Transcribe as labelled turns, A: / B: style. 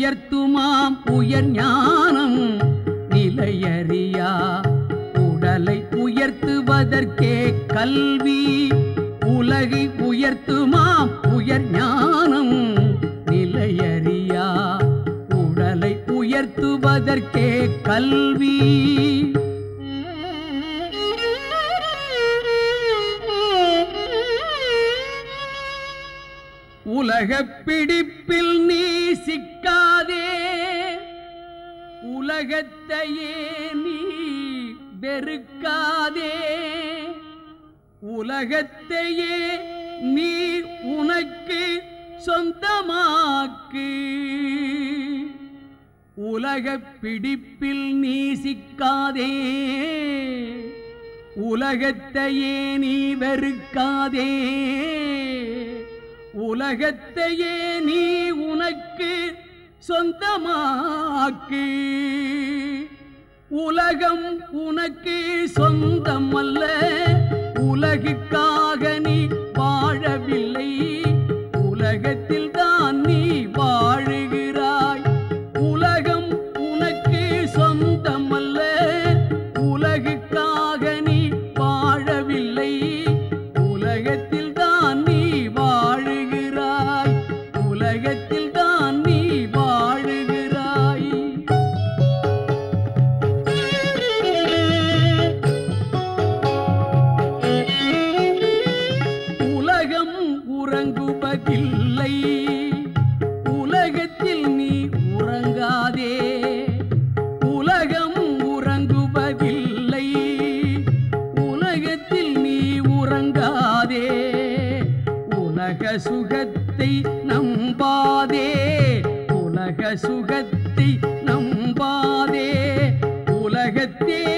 A: உயர்த்துமாம் உயர் ஞானம் நிலையறியா உடலை உயர்த்துவதற்கே கல்வி உலகை உயர்த்துமாம் உயர் ஞானம் நிலையறியா உடலை உயர்த்துவதற்கே கல்வி உலகப் பிடிப்பில் நீ சிக்காதே உலகத்தையே நீ வெறுக்காதே உலகத்தையே நீ உனக்கு சொந்தமாக்கு உலகப் பிடிப்பில் நீ சிக்காதே உலகத்தையே நீ வெறுக்காதே உலகத்தையே நீ உனக்கு சொந்தமாக்கு உலகம் உனக்கு சொந்தம் அல்ல உலகுக்காக நீ வாழவில்லை உலகத்தில் தான் நீ வாழுகிறாய் உலகம் உனக்கு சொந்தம் அல்ல உலகுக்காக நீ வாழவில்லை உலகத்தில் தான் நீ வாழுகிறாய் உலகத்தில் தான் நீ வாழுகிறாய் உலகம் உறங்குவதில்லை உலகத்தில் நீ உறங்காதே உலகம் உறங்குவதில்லை உலகத்தில் நீ உறங்காதே உலக சுகத்தை நம்பாதே உலக சுகத்தை நம்பாதே உலகத்தே